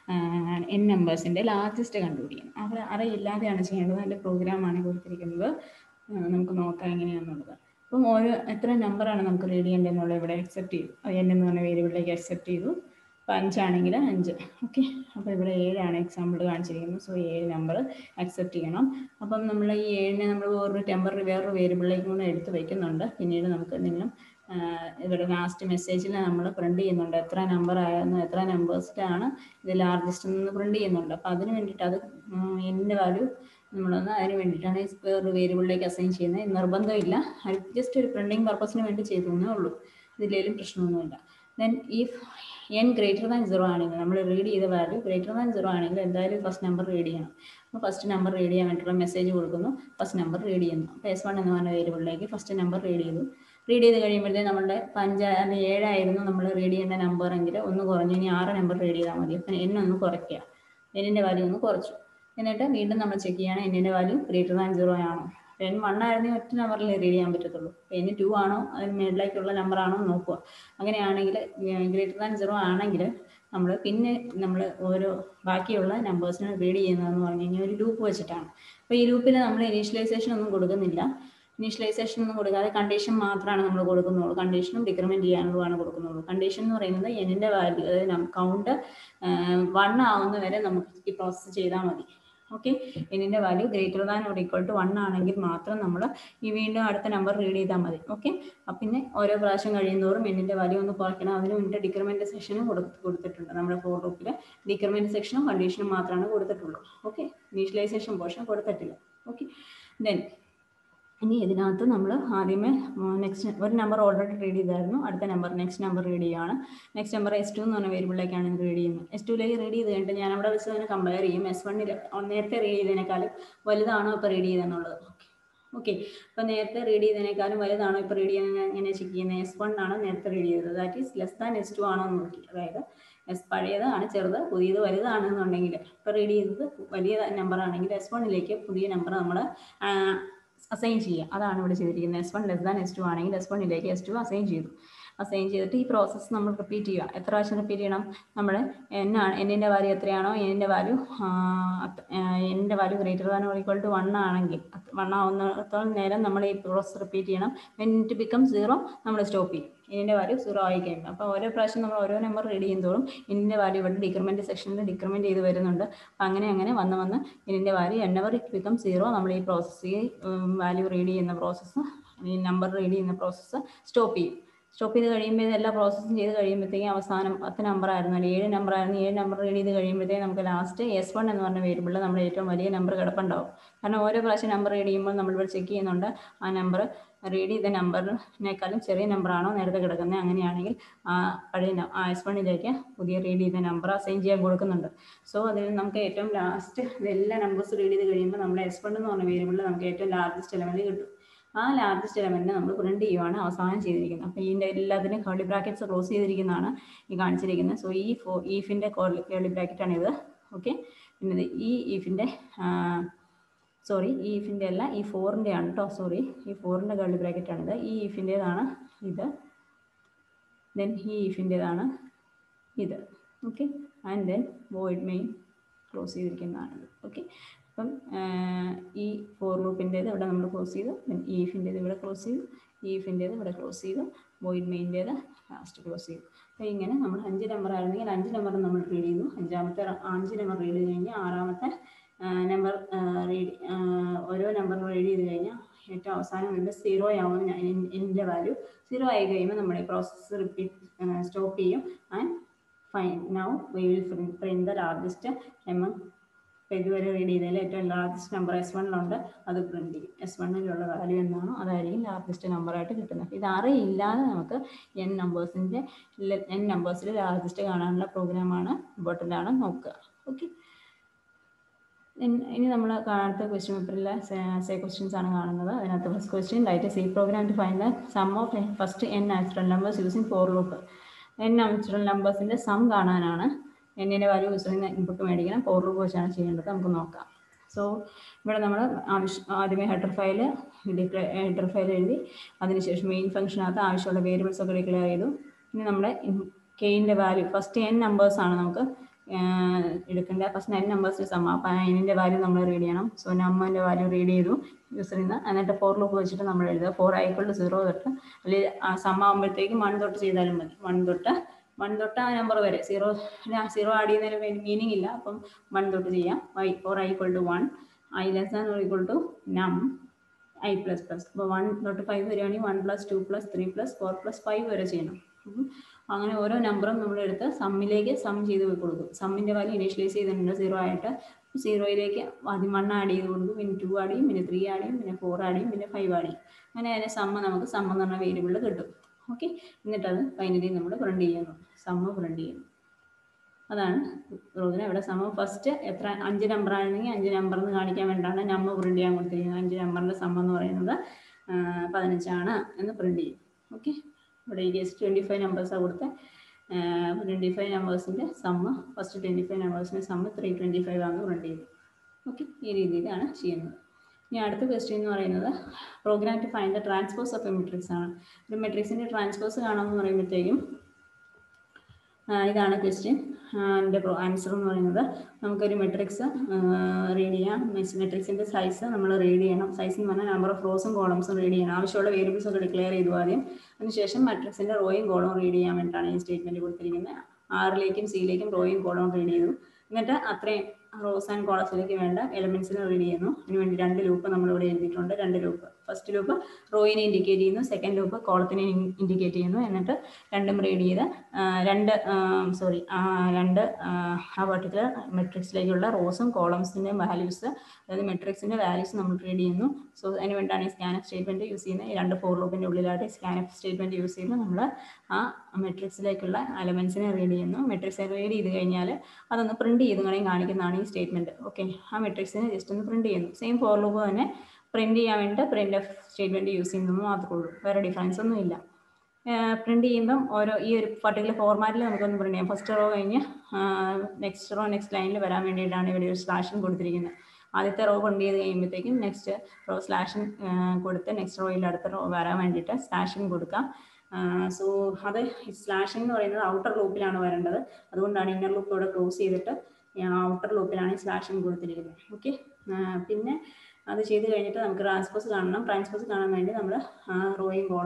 എൻ നമ്പേഴ്സിൻ്റെ ലാർജസ്റ്റ് കണ്ടുപിടിക്കണം അറേ അറേ ഇല്ലാതെയാണ് ചെയ്യേണ്ടത് അതിൻ്റെ പ്രോഗ്രാമാണ് കൊടുത്തിരിക്കുന്നത് ആ, നമുക്ക് നോക്കാം എങ്ങനെയാണെന്നുള്ളത് അപ്പം ഓരോ എത്ര നമ്പറാണ് നമുക്ക് റീഡ് ചെയ്യേണ്ടതെന്നുള്ളത് ഇവിടെ അക്സെപ്റ്റ് ചെയ്തു എൻ എന്ന് പറഞ്ഞ വേരിയബിളിലേക്ക് അക്സെപ്റ്റ് ചെയ്തു അപ്പോൾ അഞ്ചാണെങ്കിൽ അഞ്ച് ഓക്കെ അപ്പോൾ ഇവിടെ ഏഴാണ് എക്സാമ്പിൾ കാണിച്ചിരിക്കുന്നത് സോ ഏഴ് നമ്പർ അക്സെപ്റ്റ് ചെയ്യണം അപ്പം നമ്മൾ ഈ ഏഴിനെ നമ്മൾ വേറൊരു ടെമ്പററി വേറൊരു വേരിയബിളിലേക്ക് കൂടെ എടുത്ത് വെക്കുന്നുണ്ട് പിന്നീട് നമുക്ക് എന്തെങ്കിലും ആഹ് ഇവിടെ ലാസ്റ്റ് മെസ്സേജിൽ നമ്മൾ പ്രിന്റ് ചെയ്യുന്നുണ്ട് എത്ര നമ്പർ ആയിരുന്നു എത്ര നമ്പേഴ്സിലാണ് ഇത് ലാർജസ്റ്റ് എന്ന് പ്രിന്റ് ചെയ്യുന്നുണ്ട് അപ്പോൾ അതിന് വേണ്ടിയിട്ട് അത് എൻ്റെ വാല്യൂ നമ്മളൊന്ന് അതിന് വേണ്ടിയിട്ടാണ് ഈ വേറൊരു വേരിയബിളിലേക്ക് അസൈൻ ചെയ്യുന്നത് നിർബന്ധമില്ല ജസ്റ്റ് ഒരു പ്രിന്റിംഗ് പർപ്പസിന് വേണ്ടി ചെയ്തു എന്നേ ഉള്ളൂ ഇതിലേലും പ്രശ്നമൊന്നുമില്ല then if N greater than zero ആണെങ്കിൽ നമ്മൾ റീഡ് ചെയ്ത വാല്യൂ ഗ്രേറ്റർ ദാൻ സീറോ ആണെങ്കിൽ എന്തായാലും ഫസ്റ്റ് നമ്പർ റീഡ് ചെയ്യണം അപ്പോൾ ഫസ്റ്റ് നമ്പർ റീഡ് ചെയ്യാൻ വേണ്ടിയിട്ടുള്ള മെസ്സേജ് കൊടുക്കുന്നു ഫസ്റ്റ് നമ്പർ റീഡ് ചെയ്യുന്നു അപ്പോൾ എസ് വൺ എന്ന് പറഞ്ഞ വേരിയബിളിലേക്ക് ഫസ്റ്റ് നമ്പർ റീഡ് ചെയ്തു റീഡ് ചെയ്ത് കഴിയുമ്പോഴത്തേക്ക് നമ്മുടെ പഞ്ചാ അല്ല ഏഴായിരുന്നു നമ്മൾ റീഡ് ചെയ്യേണ്ട നമ്പർ എങ്കിൽ ഒന്ന് കുറഞ്ഞു ഇനി ആറ് നമ്പർ റീഡ് ചെയ്താൽ മതി അപ്പം എൻ ഒന്ന് കുറയ്ക്കുക എന്നിൻ്റെ വാല്യൂ ഒന്ന് കുറച്ചു എന്നിട്ട് വീണ്ടും നമ്മൾ ചെക്ക് ചെയ്യണം എന്നിൻ്റെ വാല്യൂ ഗ്രേറ്റർ ദാൻ സീറോ ആണോ എൻ വൺ ആയിരുന്നെങ്കിൽ ഒറ്റ നമ്പറിൽ റീഡ് ചെയ്യാൻ പറ്റത്തുള്ളൂ എൻ ടു ആണോ അതിന് മേളിലേക്കുള്ള നമ്പർ ആണോ എന്ന് നോക്കുക അങ്ങനെയാണെങ്കിൽ ഗ്രേറ്റർ ദാൻ സീറോ ആണെങ്കിൽ നമ്മൾ പിന്നെ നമ്മൾ ഓരോ ബാക്കിയുള്ള നമ്പേഴ്സിനെ റീഡ് ചെയ്യുന്നതെന്ന് പറഞ്ഞു കഴിഞ്ഞാൽ ഒരു ലൂപ്പ് വെച്ചിട്ടാണ് അപ്പോൾ ഈ ലൂപ്പിൽ നമ്മൾ ഇനീഷ്യലൈസേഷൻ ഒന്നും കൊടുക്കുന്നില്ല ഇനീഷ്യലൈസേഷൻ ഒന്നും കൊടുക്കാതെ കണ്ടീഷൻ മാത്രമാണ് നമ്മൾ കൊടുക്കുന്നുള്ളൂ കണ്ടീഷനും ഡിക്രിമെൻറ്റ് ചെയ്യാനുള്ളതാണ് കൊടുക്കുന്നുള്ളൂ കണ്ടീഷൻ എന്ന് പറയുന്നത് എന്നിൻ്റെ വാല്യൂ അതായത് കൗണ്ട് വൺ ആവുന്ന വരെ നമുക്ക് ഈ പ്രോസസ്സ് ചെയ്താൽ മതി ഓക്കെ എന്നിൻ്റെ value greater than or equal to one ആണെങ്കിൽ മാത്രം നമ്മൾ ഈ വീണ്ടും അടുത്ത നമ്പർ റീഡ് ചെയ്താൽ മതി ഓക്കെ അപ്പം പിന്നെ ഓരോ പ്രാവശ്യം കഴിയുന്നതോറും എന്നിൻ്റെ വാല്യൂ ഒന്ന് കുറയ്ക്കണം അതിന് വേണ്ടി ഡിക്രിമെൻ്റ് സെക്ഷനും കൊടുത്തിട്ടുണ്ട് നമ്മുടെ ഫോർ ഗ്രൂപ്പിൽ ഡിക്രിമെൻ്റ് സെക്ഷനും കണ്ടീഷനും മാത്രമാണ് കൊടുത്തിട്ടുള്ളൂ ഓക്കെ ഇനീഷ്യലൈസേഷൻ പോർഷൻ കൊടുത്തിട്ടില്ല ഓക്കെ ദെൻ ഇനി ഇതിനകത്ത് നമ്മൾ ആദ്യമേ നെക്സ്റ്റ് ഒരു നമ്പർ ഓൾറെഡി റീഡ് ചെയ്തായിരുന്നു അടുത്ത നമ്പർ നെക്സ്റ്റ് നമ്പർ റീഡ് ചെയ്യുകയാണ് നെക്സ്റ്റ് നമ്പർ എസ് ടു എന്ന് പറഞ്ഞ വേരിയബിളിലേക്കാണ് ഇത് റീഡ് ചെയ്യുന്നത് എസ് ടുവിലേക്ക് റീഡ് ചെയ്ത് കഴിഞ്ഞിട്ട് ഞാൻ അവിടെ വെച്ച് തന്നെ കമ്പയർ ചെയ്യും എസ് വണ്ണിൽ നേരത്തെ റീഡ് ചെയ്തതിനേക്കാളും വലുതാണോ ഇപ്പോൾ റീഡ് ചെയ്തെന്നുള്ളത് ഓക്കെ അപ്പോൾ നേരത്തെ റീഡ് ചെയ്തതിനേക്കാളും വലുതാണോ ഇപ്പോൾ റീഡ് ചെയ്യുന്നത് എങ്ങനെ ചെക്ക് ചെയ്യുന്നത് എസ് വൺ ആണ് നേരത്തെ റീഡ് ചെയ്തത് that is less than S two ആണോ എന്ന് നോക്കി അതായത് എസ് പഴയതാണ് ചെറുത് പുതിയത് വലുതാണെന്നുണ്ടെങ്കിൽ ഇപ്പോൾ റീഡ് ചെയ്തത് വലിയ നമ്പർ ആണെങ്കിൽ എസ് വണ്ണിലേക്ക് പുതിയ നമ്പർ നമ്മൾ അസൈൻ ചെയ്യുക അതാണ് ഇവിടെ ചെയ്തിരിക്കുന്നത് S one less than S two ആണെങ്കിൽ എസ് വണ്ണിലേക്ക് എസ് ടു അസൈൻ ചെയ്തു അസൈൻ ചെയ്തിട്ട് ഈ പ്രോസസ്സ് നമ്മൾ റിപ്പീറ്റ് ചെയ്യുക എത്ര പ്രാവശ്യം റിപ്പീറ്റ് ചെയ്യണം നമ്മൾ എന്നാണ് എന്നിൻ്റെ വാല്യൂ എത്രയാണോ എന്നിൻ്റെ വാല്യൂ എന്നിൻ്റെ value greater than or equal to one ആണെങ്കിൽ വൺ ആവുന്നിടത്തോളം നേരം നമ്മൾ ഈ പ്രോസസ്സ് റിപ്പീറ്റ് ചെയ്യണം വെൻ ഇറ്റ് ബിക്കം സീറോ നമ്മൾ സ്റ്റോപ്പ് ചെയ്യും ഇതിൻ്റെ വാല്യൂ സീറോ ആയി കഴിയുമ്പോൾ അപ്പോൾ ഓരോ പ്രാവശ്യം നമ്മൾ ഓരോ നമ്പർ റീഡ് ചെയ്യുന്നതോറും ഇതിൻ്റെ വാല്യൂ ഇവിടെ ഡിക്രിമെൻറ്റ് സെക്ഷനിൽ ഡിക്രിമെൻറ്റ് ചെയ്ത് വരുന്നുണ്ട് അപ്പോൾ അങ്ങനെ അങ്ങനെ വന്ന് വന്ന് ഇതിൻ്റെ value whenever it become zero നമ്മൾ ഈ പ്രോസസ്സ് ഈ വാല്യൂ റീഡ് ചെയ്യുന്ന പ്രോസസ്സ് ഈ നമ്പർ റീഡ് ചെയ്യുന്ന പ്രോസസ്സ് സ്റ്റോപ്പ് ചെയ്യും സ്റ്റോപ്പ് ചെയ്ത് കഴിയുമ്പോൾ ഇതെല്ലാം പ്രോസസ്സും ചെയ്ത് കഴിയുമ്പോഴത്തേക്കും അവസാനം പത്ത് നമ്പർ ആയിരുന്നു അല്ലെങ്കിൽ ഏഴ് നമ്പർ ആയിരുന്നു ഏഴ് നമ്പർ റീഡ് ചെയ്ത് കഴിയുമ്പോഴത്തേക്കും നമുക്ക് ലാസ്റ്റ് എസ് വൺ എന്ന് പറഞ്ഞ വേരിയബിളിൽ നമ്മുടെ ഏറ്റവും വലിയ നമ്പർ കിടപ്പുണ്ടാവും കാരണം ഓരോ പ്രാവശ്യം നമ്പർ റീഡ് ചെയ്യുമ്പോൾ നമ്മൾ ഇവിടെ ചെക്ക് ചെയ്യുന്നുണ്ട് ആ നമ്പർ റീഡ് ചെയ്ത നമ്പറിനേക്കാളും ചെറിയ നമ്പറാണോ നേരത്തെ കിടക്കുന്നത് അങ്ങനെയാണെങ്കിൽ ആ പഴയ ന- ആ എസ് വണ്ണിലേക്ക് പുതിയ റീഡ് ചെയ്ത നമ്പർ അസൈൻ ചെയ്യാൻ കൊടുക്കുന്നുണ്ട് സോ അതിൽ നമുക്ക് ഏറ്റവും ലാസ്റ്റ് ഇതെല്ലാം നമ്പേഴ്സ് റീഡ് ചെയ്ത് കഴിയുമ്പോൾ നമ്മുടെ എസ് വൺ എന്ന് പറഞ്ഞ വേരിയബിളിൽ നമുക്ക് ഏറ്റവും ലാർജസ്റ്റ് എലമെന്റ് കിട്ടും ആ ലാർജസ്റ്റ് എലമെന്റിനെ നമ്മൾ പ്രിന്റ് ചെയ്യുവാണ് അവസാനം ചെയ്തിരിക്കുന്നത് അപ്പോൾ ഇതിൻ്റെ എല്ലാത്തിനും കേളി ബ്രാക്കറ്റ്സ് ക്ലോസ് ചെയ്തിരിക്കുന്നതാണ് ഈ കാണിച്ചിരിക്കുന്നത് സോ ഈ ഫോ ഈഫിൻ്റെ കേളി ബ്രാക്കറ്റാണ് ഇത് ഓക്കെ പിന്നെ ഇത് ഈ ഈഫിൻ്റെ സോറി ഈ ഇഫിൻ്റെ അല്ല ഈ ഫോറിൻ്റെ ആണ് കേട്ടോ സോറി ഈ ഫോറിൻ്റെ കേളി ബ്രാക്കറ്റാണിത് ഈ ഇഫിൻ്റേതാണ് ഇത് ദെൻ ഈ ഇഫിൻ്റേതാണ് ഇത് okay and then void main close ചെയ്തിരിക്കുന്നതാണ് ഓക്കെ അപ്പം ആഹ്, ഈ ഫോർ ലൂപ്പിൻ്റേത് ഇവിടെ നമ്മൾ ക്ലോസ് ചെയ്തു ദെൻ ഈ ഇഫിൻ്റേത് ഇവിടെ ക്ലോസ് ചെയ്തു ഈ ഇഫിൻ്റേത് ഇവിടെ ക്ലോസ് ചെയ്തു വോയിഡ് മെയിൻ്റേത് ലാസ്റ്റ് ക്ലോസ് ചെയ്തു അപ്പോൾ ഇങ്ങനെ നമ്മൾ അഞ്ച് നമ്പർ ആയിരുന്നെങ്കിൽ അഞ്ച് നമ്പർ നമ്മൾ റീഡ് ചെയ്തു അഞ്ചാമത്തെ റ- അഞ്ച് നമ്പർ റീഡ് ചെയ്ത് കഴിഞ്ഞാൽ ആറാമത്തെ നമ്പർ റീഡ് ഓരോ നമ്പർ റീഡ് ചെയ്ത് കഴിഞ്ഞാൽ ഏറ്റവും അവസാനം വരുമ്പോൾ സീറോ ആവും ഞാൻ എൻ്റെ വാല്യൂ സീറോ ആയി കഴിയുമ്പോൾ നമ്മുടെ പ്രോസസ്സ് റിപ്പീറ്റ് സ്റ്റോപ്പ് ചെയ്യും and fine now we will print the largest among ഇപ്പോൾ ഇതുവരെ റീഡ് ചെയ്തതിൽ ഏറ്റവും ലാർജസ്റ്റ് നമ്പർ എസ് വണ്ണിലുണ്ട് അത് പ്രിന്റ് ചെയ്യും എസ് വണ്ണിലുള്ള വാല്യൂ എന്താണോ അതായിരിക്കും ലാർജസ്റ്റ് നമ്പറായിട്ട് കിട്ടുന്നത് ഇത് അറിയില്ലാതെ നമുക്ക് എൻ നമ്പേഴ്സിൻ്റെ എൻ നമ്പേഴ്സിൽ ലാർജസ്റ്റ് കാണാനുള്ള പ്രോഗ്രാമാണ് ഇമ്പോർട്ടൻ്റ് ആണ് നോക്കുക ഓക്കെ ഇനി നമ്മൾ കാണാത്ത ക്വസ്റ്റ്യൻ പേപ്പറിലെ സേ ക്വസ്റ്റ്യൻസ് ആണ് കാണുന്നത് അതിനകത്ത് first question write C program to find the sum of first N natural numbers using for loop N natural നമ്പേഴ്സിൻ്റെ സം കാണാനാണ് എന്നിൻ്റെ വാല്യൂ യൂസ് ചെയ്യുന്ന ഇൻപുട്ട് മേടിക്കണം ഫോർ ലൂപ്പ് വെച്ചാണ് ചെയ്യേണ്ടത് നമുക്ക് നോക്കാം സോ ഇവിടെ നമ്മൾ ആവശ്യം ആദ്യമേ ഹെഡർ ഫയൽ ഹെഡർ ഫയൽ എഴുതി അതിനുശേഷം മെയിൻ ഫംഗ്ഷനകത്ത് ആവശ്യമുള്ള വേരിയബിൾസ് ഒക്കെ ഡിക്ലെയർ ചെയ്തു ഇനി നമ്മുടെ കെയിൻ്റെ വാല്യൂ ഫസ്റ്റ് എൻ നമ്പേഴ്സ് ആണ് നമുക്ക് ആഹ് എടുക്കേണ്ട ഫസ്റ്റ് എൻ നമ്പേഴ്സ് സമ്മ അപ്പം എന്നിൻ്റെ വാല്യൂ നമ്മൾ റീഡ് ചെയ്യണം സോ നമ്മൻ്റെ വാല്യൂ റീഡ് ചെയ്തു യൂസറിൽ നിന്ന് എന്നിട്ട് ഫോർ ലൂപ്പ് വെച്ചിട്ട് നമ്മൾ എഴുതുക ഫോർ ആയിക്കൊണ്ട് സീറോ തൊട്ട് അല്ലെങ്കിൽ സമ്മ ആകുമ്പോഴത്തേക്കും വൺ തൊട്ട് ചെയ്താലും മതി വൺ തൊട്ട് വൺ തൊട്ട് ആ നമ്പർ വരെ സീറോ സീറോ ആഡ് ചെയ്യുന്നതിന് മീനിങ് ഇല്ല അപ്പം വൺ തൊട്ട് ചെയ്യാം why for I equal to one I less than equal to num I plus plus അപ്പോൾ വൺ തൊട്ട് ഫൈവ് വരികയാണെങ്കിൽ one plus two plus three plus four plus five വരെ ചെയ്യണം ഉം. അങ്ങനെ ഓരോ നമ്പറും നമ്മൾ എടുത്ത് സമ്മിലേക്ക് സം ചെയ്ത് പോയി കൊടുക്കും സമ്മിൻ്റെ വാല്യൂ ഇനീഷ്യലൈസ് ചെയ്തിട്ടുണ്ട് സീറോ ആയിട്ട് സീറോയിലേക്ക് ആദ്യം വൺ ആഡ് ചെയ്ത് കൊടുക്കും പിന്നെ ടു ആഡ് ചെയ്യും പിന്നെ ത്രീ ആഡ് ചെയ്യും പിന്നെ ഫോർ ആഡ് ചെയ്യും പിന്നെ ഫൈവ് ആഡ് ചെയ്യും അങ്ങനെ അതിൻ്റെ സമ്മ നമുക്ക് സമ്മ എന്ന് പറഞ്ഞ വേരിയബിളിൽ കിട്ടും ഓക്കെ എന്നിട്ടത് ഫൈനലി നമ്മൾ പ്രിന്റ് ചെയ്യുന്നു സമ്മ പ്രിന്റ് ചെയ്യുന്നു അതാണ് പ്രോഗ്രാം ഇവിടെ സമം ഫസ്റ്റ് എത്ര അഞ്ച് നമ്പർ ആണെങ്കിൽ അഞ്ച് നമ്പർ എന്ന് കാണിക്കാൻ വേണ്ടിയാണ് നമ്മ പ്രിന്റ് ചെയ്യാൻ കൊടുത്തിരിക്കുന്നത് അഞ്ച് നമ്പറിന്റെ സമം എന്ന് പറയുന്നത് ആ, പതിനഞ്ചാണ് എന്ന് പ്രിന്റ് ചെയ്യും ഓക്കെ ഇവിടെ ഈ കേസ് ട്വൻറ്റി ഫൈവ് നമ്പേഴ്സാണ് കൊടുത്തത് ട്വൻറ്റി ഫൈവ് നമ്പേഴ്സിൻ്റെ സമ്മ് ഫസ്റ്റ് ട്വൻറ്റി ഫൈവ് നമ്പേഴ്സിൻ്റെ സമ്മ് ത്രീ ട്വൻറ്റി ഫൈവ് ആണ് പ്രിന്റ് ചെയ്തത് ഓക്കെ ഈ രീതിയിലാണ് ചെയ്യുന്നത് ഇനി അടുത്ത ക്വസ്റ്റ്യൻ എന്ന് പറയുന്നത് program to find the transpose of a matrix ആണ് ഒരു മെട്രിക്സിൻ്റെ ട്രാൻസ്പോസ് കാണാമെന്ന് പറയുമ്പോഴത്തേക്കും ആ, ഇതാണ് ക്വസ്റ്റ്യൻ എൻ്റെ ആൻസർ എന്ന് പറയുന്നത് നമുക്കൊരു മെട്രിക്സ് റീഡ് ചെയ്യാം മെട്രിക്സിൻ്റെ സൈസ് നമ്മൾ റീഡ് ചെയ്യണം സൈസ് എന്ന് പറഞ്ഞാൽ നമ്പർ ഓഫ് റോസും കോളംസും റീഡ് ചെയ്യണം ആവശ്യമുള്ള വേരിയബിൾസ് ഒക്കെ ഡിക്ലെയർ ചെയ്തു ആദ്യം അതിനുശേഷം മെട്രിക്സിൻ്റെ റോയും കോളവും റീഡ് ചെയ്യാൻ വേണ്ടിയിട്ടാണ് ഈ സ്റ്റേറ്റ്മെൻറ്റ് കൊടുത്തിരിക്കുന്നത് ആറിലേക്കും സിയിലേക്കും റോയും കോളവും റീഡ് ചെയ്തു എന്നിട്ട് അത്രയും റോസ് ആൻഡ് കോളംസിലേക്ക് വേണ്ട എലമെൻസിനെ റീഡ് ചെയ്യുന്നു അതിന് വേണ്ടി രണ്ട് ലൂപ്പ് നമ്മളിവിടെ എഴുതിയിട്ടുണ്ട് രണ്ട് ലൂപ്പ് ഫസ്റ്റ് ലൂപ്പ് റോയിനെ ഇൻഡിക്കേറ്റ് ചെയ്യുന്നു സെക്കൻഡ് ലൂപ്പ് കോളത്തിനെ ഇൻഡിക്കേറ്റ് ചെയ്യുന്നു എന്നിട്ട് രണ്ടും റീഡ് ചെയ്ത് ആ, രണ്ട് സോറി രണ്ട് ആ, ആ പർട്ടിക്കുലർ മെട്രിക്സിലേക്കുള്ള റോസും കോളംസിൻ്റെയും വാല്യൂസ് അതായത് മെട്രിക്സിൻ്റെ വാല്യൂസ് നമ്മൾ റീഡ് ചെയ്യുന്നു സോ അതിന് വേണ്ടിയാണ് ഈ സ്കാനഫ് സ്റ്റേറ്റ്മെൻറ്റ് യൂസ് ചെയ്യുന്നത് ഈ രണ്ട് ഫോർ ലൂപ്പിൻ്റെ ഉള്ളിലായിട്ട് സ്കാനഫ് സ്റ്റേറ്റ്മെൻറ്റ് യൂസ് ചെയ്ത് നമ്മൾ ആ മെട്രിക്സിലേക്കുള്ള എലമെൻസിനെ റീഡ് ചെയ്യുന്നു മെട്രിക്സ് റീഡ് ചെയ്ത് കഴിഞ്ഞാൽ അതൊന്ന് പ്രിന്റ് ചെയ്ത് കൂടെ കാണിക്കുന്നതാണ് ഈ സ്റ്റേറ്റ്മെൻറ്റ് ഓക്കെ ആ മെട്രിക്സിനെ ജസ്റ്റ് ഒന്ന് പ്രിന്റ് ചെയ്യുന്നു സെയിം ഫോർ ലൂപ്പ് തന്നെ പ്രിന്റ് ചെയ്യാൻ വേണ്ടി പ്രിന്റ് എഫ് സ്റ്റേറ്റ്മെൻറ്റ് യൂസ് ചെയ്യുന്നത് മാത്രമേ ഉള്ളൂ വേറെ ഡിഫറൻസ് ഒന്നും ഇല്ല പ്രിന്റ് ചെയ്യുമ്പം ഓരോ ഈ ഒരു പർട്ടിക്കുലർ ഫോർമാറ്റിൽ നമുക്കൊന്ന് പ്രിന്റ് ചെയ്യാം ഫസ്റ്റ് റോ കഴിഞ്ഞ് നെക്സ്റ്റ് റോ നെക്സ്റ്റ് ലൈനിൽ വരാൻ വേണ്ടിയിട്ടാണ് ഇവിടെ ഒരു സ്ലാഷും കൊടുത്തിരിക്കുന്നത് ആദ്യത്തെ റോ പ്രിന്റ് ചെയ്ത് കഴിയുമ്പോഴത്തേക്കും നെക്സ്റ്റ് റോ സ്ലാഷൻ കൊടുത്ത് നെക്സ്റ്റ് റോയിൽ അടുത്ത റോ വരാൻ വേണ്ടിയിട്ട് സ്ലാഷിങ് കൊടുക്കാം സോ അത് സ്ലാഷിംഗ് എന്ന് പറയുന്നത് ഔട്ടർ ലൂപ്പിലാണ് വരേണ്ടത് അതുകൊണ്ടാണ് ഇന്നർ ലൂപ്പ് ഇവിടെ ക്ലോസ് ചെയ്തിട്ട് ഔട്ടർ ലൂപ്പിലാണ് ഈ സ്ലാഷിംഗ് കൊടുത്തിരിക്കുന്നത് ഓക്കെ പിന്നെ അത് ചെയ്ത് കഴിഞ്ഞിട്ട് നമുക്ക് ട്രാൻസ്പോസ് കാണണം ട്രാൻസ്പോസ് കാണാൻ വേണ്ടി നമ്മൾ റോയും കോളവും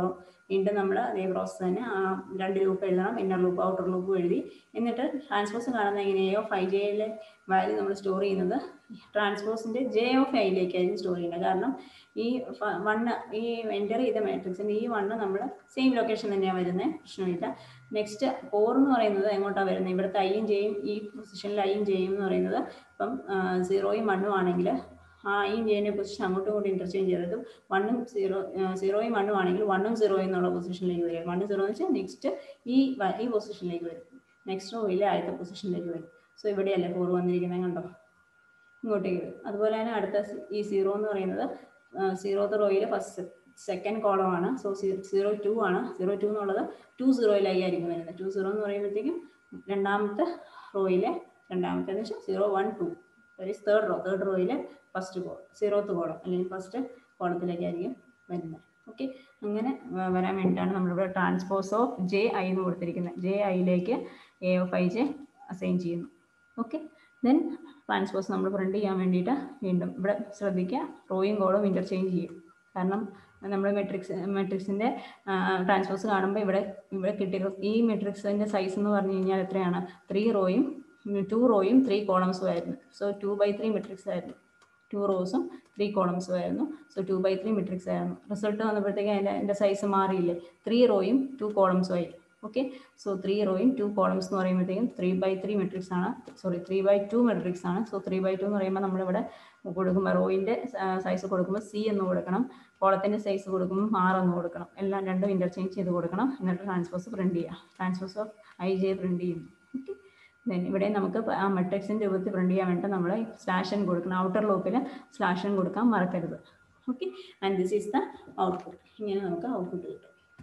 വീണ്ടും നമ്മൾ അതേ പ്രോസസ്സ് തന്നെ ആ രണ്ട് ലൂപ്പ് എഴുതണം ഇന്നർ ലൂപ്പ് ഔട്ടർ ലൂപ്പ് എഴുതി എന്നിട്ട് ട്രാൻസ്പോസ് കാണുന്ന എങ്ങനെയോ ഫൈവ് ജെയിലെ വാല്യൂ നമ്മൾ സ്റ്റോർ ചെയ്യുന്നത് ട്രാൻസ്പോസിൻ്റെ ജെ ഓഫ് ഐയിലേക്കായിരിക്കും സ്റ്റോർ ചെയ്യുന്നത് കാരണം ഈ വണ്ണ് ഈ എൻ്റർ ചെയ്ത മാട്രിക്സിൻ്റെ ഈ വണ്ണ് നമ്മൾ സെയിം ലൊക്കേഷൻ തന്നെയാണ് വരുന്നത് പ്രശ്നമില്ല നെക്സ്റ്റ് ഫോർ എന്ന് പറയുന്നത് എങ്ങോട്ടാണ് വരുന്നത് ഇവിടുത്തെ ഐയും ജെയും ഈ പൊസിഷനിൽ ഐയും ജെയും എന്ന് പറയുന്നത് ഇപ്പം സീറോയും വണ്ണും ആണെങ്കിൽ ആ ഐയും ജെയിൻ്റെ പൊസിഷൻ അങ്ങോട്ടും ഇങ്ങോട്ടും ഇൻ്റർചേഞ്ച് ചെയ്തത് വണ്ണും സീറോ സീറോയും വണ്ണും ആണെങ്കിൽ വണ്ണും സീറോയും എന്നുള്ള പൊസിഷനിലേക്ക് വരും വണ്ണും സീറോ എന്ന് വെച്ചാൽ നെക്സ്റ്റ് ഈ വ- ഈ പൊസിഷനിലേക്ക് വരും നെക്സ്റ്റ് റോയിലെ ആദ്യത്തെ പൊസിഷനിലേക്ക് വരും സോ ഇവിടെയല്ലേ ഫോർ വന്നിരിക്കുന്നത് കണ്ടോ ഇങ്ങോട്ടേക്ക് വരും അതുപോലെ തന്നെ അടുത്ത സി- ഈ സീറോ എന്ന് പറയുന്നത് സീറോത്ത് റോയിൽ ഫസ്റ്റ് സെക്കൻഡ് കോളമാണ് സോ സീറോ ടു ആണ് സീറോ ടു എന്നുള്ളത് ടു സീറോയിലായിരിക്കും വരുന്നത് ടു സീറോ എന്ന് പറയുമ്പോഴത്തേക്കും രണ്ടാമത്തെ റോയിലെ രണ്ടാമത്തെ എന്ന് വെച്ചാൽ zero one two that third row third റോയിലെ ഫസ്റ്റ് കോ സീറോത്ത് കോളം അല്ലെങ്കിൽ ഫസ്റ്റ് കോളത്തിലേക്കായിരിക്കും വരുന്നത് ഓക്കെ അങ്ങനെ വ- വരാൻ വേണ്ടിയിട്ടാണ് നമ്മളിവിടെ ട്രാൻസ്പോസ് ഓഫ് ജെ ഐ എന്ന് കൊടുത്തിരിക്കുന്നത് ജെ ഐയിലേക്ക് A of I J assign ചെയ്യുന്നു ഓക്കെ ദെൻ ട്രാൻസ്പോസ് നമ്മൾ പ്രിന്റ് ചെയ്യാൻ വേണ്ടിയിട്ട് വീണ്ടും ഇവിടെ ശ്രദ്ധിക്കുക റോയും കോളും ഇൻ്റർചേഞ്ച് ചെയ്യും കാരണം നമ്മൾ മെട്രിക്സ് മെട്രിക്സിൻ്റെ ട്രാൻസ്പോസ് കാണുമ്പോൾ ഇവിടെ ഇവിടെ കിട്ടിയ ഈ മെട്രിക്സിൻ്റെ സൈസ് എന്ന് പറഞ്ഞു കഴിഞ്ഞാൽ എത്രയാണ് ത്രീ റോയും ടു റോയും ത്രീ കോളംസും ആയിരുന്നു so two by three matrix ആയിരുന്നു ടു റോസും ത്രീ കോളംസും ആയിരുന്നു so two by three matrix ആയിരുന്നു റിസൾട്ട് വന്നപ്പോഴത്തേക്ക് അതിൻ്റെ എൻ്റെ സൈസ് മാറിയില്ലേ ത്രീ റോയും ടു കോളംസും ആയി ഓക്കെ സോ ത്രീ റോയും ടു കോളംസ് എന്ന് പറയുമ്പോഴത്തേക്കും ത്രീ ബൈ ത്രീ മെട്രിക്സ് ആണ് sorry three by two matrix ആണ് സോ ത്രീ ബൈ ടു എന്ന് പറയുമ്പോൾ നമ്മളിവിടെ കൊടുക്കുമ്പോൾ റോയിൻ്റെ സൈസ് കൊടുക്കുമ്പോൾ സി എന്ന് കൊടുക്കണം കോളത്തിൻ്റെ സൈസ് കൊടുക്കുമ്പോൾ ആർ എന്ന് കൊടുക്കണം എല്ലാം രണ്ടും ഇൻ്റർചേഞ്ച് ചെയ്ത് കൊടുക്കണം എന്നിട്ട് ട്രാൻസ്പോസ് പ്രിൻറ്റ് ചെയ്യുക transpose of I J print ചെയ്യുന്നു ഓക്കെ ദെൻ ഇവിടെ നമുക്ക് ആ മെട്രിക്സിൻ്റെ രൂപത്തിൽ പ്രിൻറ്റ് ചെയ്യാൻ വേണ്ടി നമ്മൾ സ്ലാഷൻ കൊടുക്കണം ഔട്ടർ ലൂപ്പിൽ സ്ലാഷൻ കൊടുക്കാൻ മറക്കരുത് okay and this is the output ഇങ്ങനെ നമുക്ക് ഔട്ട്പുട്ട് കിട്ടും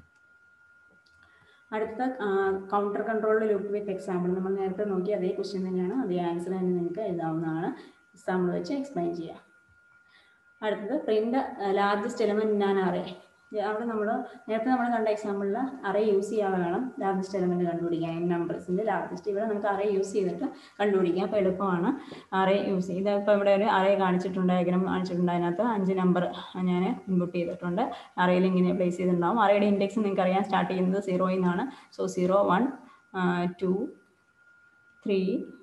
അടുത്ത counter control loop with example നമ്മൾ നേരത്തെ നോക്കി അതേ ക്വസ്റ്റ്യൻ തന്നെയാണ് അതേ ആൻസർ തന്നെ നിങ്ങൾക്ക് എഴുതാവുന്നതാണ് എക്സാമ്പിൾ വെച്ച് എക്സ്പ്ലെയിൻ ചെയ്യാം അടുത്തത് പ്രിന്റ് ലാർജസ്റ്റ് എലമെന്റ് ഞാൻ അറേ അവിടെ നമ്മൾ നേരത്തെ നമ്മൾ കണ്ട എക്സാമ്പിളിൽ അറേ യൂസ് ചെയ്യാതെ വേണം ലാർജസ്റ്റ് എലമെന്റ് കണ്ടുപിടിക്കാൻ നമ്പേഴ്സിൻ്റെ ലാർജസ്റ്റ് ഇവിടെ നമുക്ക് അറേ യൂസ് ചെയ്തിട്ട് കണ്ടുപിടിക്കാം അപ്പോൾ എളുപ്പമാണ് അറേ യൂസ് ചെയ്ത് ഇപ്പോൾ ഇവിടെ ഒരു അറേ കാണിച്ചിട്ടുണ്ട് ഡയഗ്രാം കാണിച്ചിട്ടുണ്ട് അതിനകത്ത് അഞ്ച് നമ്പർ ഞാൻ ഇൻപുട്ട് ചെയ്തിട്ടുണ്ട് അറേയിൽ ഇങ്ങനെ പ്ലേസ് ചെയ്തിട്ടുണ്ടാവും അറേയുടെ ഇൻഡെക്സ് നിങ്ങൾക്ക് അറിയാൻ സ്റ്റാർട്ട് ചെയ്യുന്നത് സീറോയിൽ നിന്നാണ് so zero one two three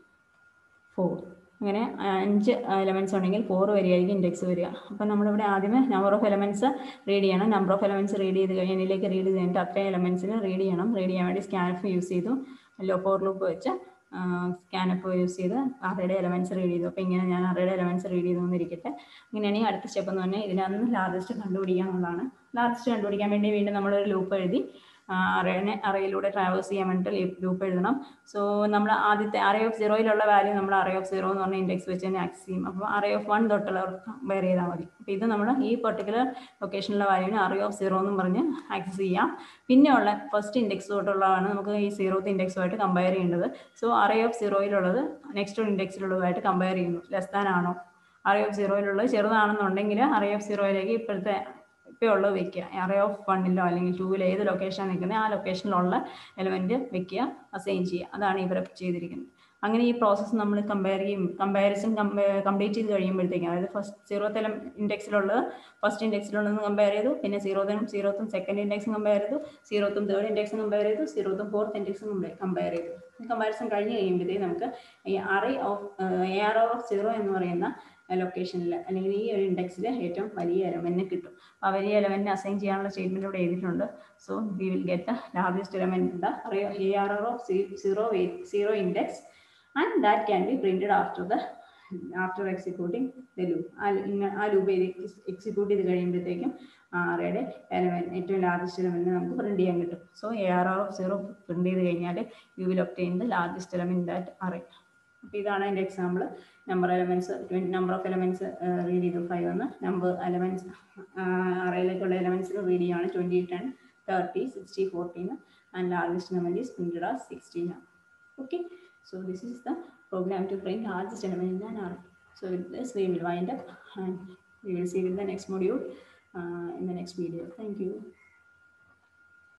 four അങ്ങനെ അഞ്ച് എലമെൻറ്റ്സ് ഉണ്ടെങ്കിൽ ഫോർ വരെയായിരിക്കും ഇൻഡെക്സ് വരിക അപ്പോൾ നമ്മളിവിടെ ആദ്യമേ നമ്പർ ഓഫ് എലമെൻറ്റ്സ് റീഡ് ചെയ്യണം നമ്പർ ഓഫ് എലമെൻറ്റ്സ് റീഡ് ചെയ്ത് കഴിഞ്ഞ് ഇതിലേക്ക് റീഡ് ചെയ്തിട്ട് അത്രയും എലമെൻറ്റ്സിന് റീഡ് ചെയ്യണം റീഡ് ചെയ്യാൻ വേണ്ടി സ്കാനഫ് യൂസ് ചെയ്തു ലോ ഫോർ ലൂപ്പ് വെച്ച് സ്കാനപ്പ് യൂസ് ചെയ്ത് അറയുടെ എലമെൻറ്റ്സ് റീഡ് ചെയ്തു അപ്പോൾ ഇങ്ങനെ ഞാൻ അറയുടെ എലമെൻറ്റ്സ് റീഡ് ചെയ്തു എന്നിരിക്കട്ടെ അങ്ങനെയാണെങ്കിൽ അടുത്ത സ്റ്റെപ്പ് എന്ന് പറഞ്ഞാൽ ഇതിനകത്ത് ലാർജസ്റ്റ് കണ്ടുപിടിക്കുക എന്നുള്ളതാണ് ലാർജസ്റ്റ് കണ്ടുപിടിക്കാൻ വേണ്ടി വീണ്ടും നമ്മളൊരു ലൂപ്പ് എഴുതി അറേനെ അറയിലൂടെ ട്രാവേഴ്സ് ചെയ്യാൻ വേണ്ടിയിട്ട് ലൂപ്പ് എഴുതണം സോ നമ്മൾ ആദ്യത്തെ അറേ ഓഫ് സീറോയിലുള്ള വാല്യൂ നമ്മൾ അറേ ഓഫ് സീറോ എന്ന് പറഞ്ഞ ഇൻഡെക്സ് വെച്ച് തന്നെ ആക്സസ് ചെയ്യും അപ്പോൾ അറേ ഓഫ് വൺ തൊട്ടുള്ള കമ്പയർ ചെയ്താൽ മതി അപ്പോൾ ഇത് നമ്മൾ ഈ പെർട്ടിക്കുലർ ലൊക്കേഷനിലെ വാല്യൂവിന് അറേ ഓഫ് സീറോ എന്നും പറഞ്ഞ് ആക്സസ് ചെയ്യാം പിന്നെ ഉള്ള ഫസ്റ്റ് ഇൻഡെക്സ് തൊട്ടുള്ളതാണ് നമുക്ക് ഈ സീറോത്ത് ഇൻഡെക്സുമായിട്ട് കമ്പയർ ചെയ്യേണ്ടത് സോ അറേ ഓഫ് സീറോയിലുള്ളത് നെക്സ്റ്റ് ഇൻഡെക്സിലുള്ളതുമായിട്ട് കമ്പയർ ചെയ്യുന്നു ലെസ് ദാൻ ആണോ അറേ ഓഫ് സീറോയിലുള്ളത് ചെറുതാണെന്നുണ്ടെങ്കിൽ അറേ ഓഫ് സീറോയിലേക്ക് ഇപ്പോഴത്തെ ഇപ്പോൾ ഉള്ളത് വെക്കുക അറേ ഓഫ് വണ്ണിലോ അല്ലെങ്കിൽ ടൂവിലോ ഏത് ലൊക്കേഷനാണ് നിൽക്കുന്നത് ആ ലൊക്കേഷനിലുള്ള എലമെൻറ്റ് വെക്കുക അസൈൻ ചെയ്യുക അതാണ് ഇവിടെ ചെയ്തിരിക്കുന്നത് അങ്ങനെ ഈ പ്രോസസ്സ് നമ്മൾ കമ്പയർ ചെയ്യും കമ്പാരിസൺ കംപ്ലീറ്റ് ചെയ്ത് കഴിയുമ്പോഴത്തേക്കും അതായത് ഫസ്റ്റ് സീറോത്ത് എലം ഇൻഡെക്സിലുള്ളത് ഫസ്റ്റ് ഇൻഡെക്സിലുള്ളത് കമ്പയർ ചെയ്തു പിന്നെ സീറോത്തും സീറോത്തും സെക്കൻഡ് ഇൻഡെക്സും കമ്പയർ ചെയ്തു സീറോത്തും തേർഡ് ഇൻഡെക്സും കമ്പയർ ചെയ്തു സീറോത്തും ഫോർത്ത് ഇൻഡെക്സും കമ്പയർ ചെയ്തു കമ്പാരിസൺ കഴിഞ്ഞ് കഴിയുമ്പോഴത്തേക്കും നമുക്ക് ഈ array of A R of zero എന്ന് പറയുന്ന ലൊക്കേഷനിൽ അല്ലെങ്കിൽ ഈ ഒരു ഇൻഡെക്സിൽ ഏറ്റവും വലിയ എലമെൻറ്റിന് കിട്ടും ആ വലിയ എലമെൻറ്റിന് അസൈൻ ചെയ്യാനുള്ള സ്റ്റേറ്റ്മെൻറ്റ് ഇവിടെ എഴുതിയിട്ടുണ്ട് so we will get the largest element in the A R R of zero zero index and that can be printed after the after executing the loop ആ ലൂപ്പ് ചെയ്ത് എക്സിക്യൂട്ട് ചെയ്ത് കഴിയുമ്പോഴത്തേക്കും അറേയുടെ element ഏറ്റവും largest element നമുക്ക് print ചെയ്യാൻ കിട്ടും so A R R of zero print ചെയ്ത് കഴിഞ്ഞാൽ you will obtain the largest element that array അപ്പോൾ ഇതാണ് എൻ്റെ example number elements number of elements read ചെയ്തു ഫൈവ് എന്ന് നമ്പർ എലമെൻറ്റ്സ് അറയിലേക്കുള്ള എലമെൻറ്റ്സ് റീഡ് ചെയ്യുകയാണ് twenty ten thirty sixty fourteen and largest element is printed as sixteen okay so this is the program to print largest element in an array so with this we will wind up and we will see with the next module uh, in the next video thank you